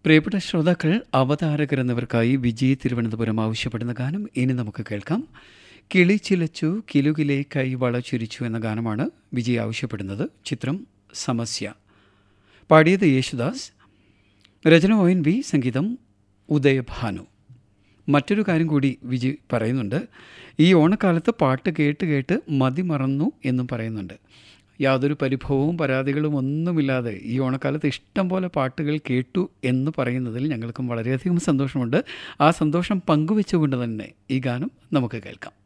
പ്രിയപ്പെട്ട ശ്രോതാക്കൾ അവതാരകർ എന്നിവർക്കായി വിജയ് തിരുവനന്തപുരം ആവശ്യപ്പെടുന്ന ഗാനം ഇനി നമുക്ക് കേൾക്കാം കിളി ചിലച്ചു കിലുകിലെ കൈ വളച്ചുരിച്ചു എന്ന ഗാനമാണ് വിജയ് ആവശ്യപ്പെടുന്നത് ചിത്രം സമസ്യ പാടിയത് യേശുദാസ് രചന ഒ എൻ വി സംഗീതം ഉദയഭാനു മറ്റൊരു കാര്യം കൂടി വിജയ് പറയുന്നുണ്ട് ഈ ഓണക്കാലത്ത് പാട്ട് കേട്ട് കേട്ട് മതി മറന്നു എന്നും പറയുന്നുണ്ട് യാതൊരു പരിഭവവും പരാതികളും ഒന്നുമില്ലാതെ ഈ ഓണക്കാലത്ത് ഇഷ്ടം പോലെ പാട്ടുകൾ കേട്ടു എന്ന് പറയുന്നതിൽ ഞങ്ങൾക്കും വളരെയധികം സന്തോഷമുണ്ട് ആ സന്തോഷം പങ്കുവെച്ചുകൊണ്ട് തന്നെ ഈ ഗാനം നമുക്ക് കേൾക്കാം